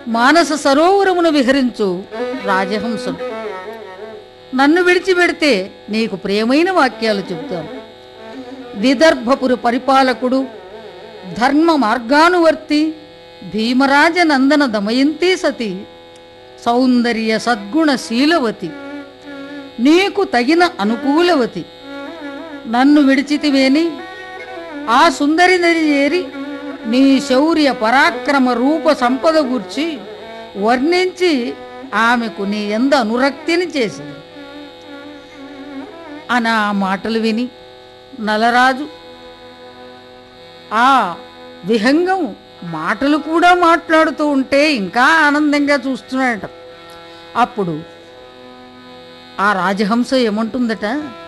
మానస సరోవరమును విహరించు రాజహంసుడు నన్ను విడిచిపెడితే నీకు ప్రియమైన వాక్యాలు చెబుతాను విదర్భపురు పరిపాలకుడు ధర్మ మార్గానువర్తి భీమరాజ నందన దమయంతి సతి సౌందర్య సద్గుణ శీలవతి నీకు తగిన అనుకూలవతి నన్ను విడిచితివేని ఆ సుందరి నది చేరి నీ శౌర్య పరాక్రమ రూప సంపద గూర్చి వర్ణించి ఆమెకు నీ ఎంద అనురక్తిని చేసింది అని ఆ మాటలు విని నలరాజు ఆ విహంగం మాటలు కూడా మాట్లాడుతూ ఉంటే ఇంకా ఆనందంగా చూస్తున్నాడట అప్పుడు ఆ రాజహంస ఏమంటుందట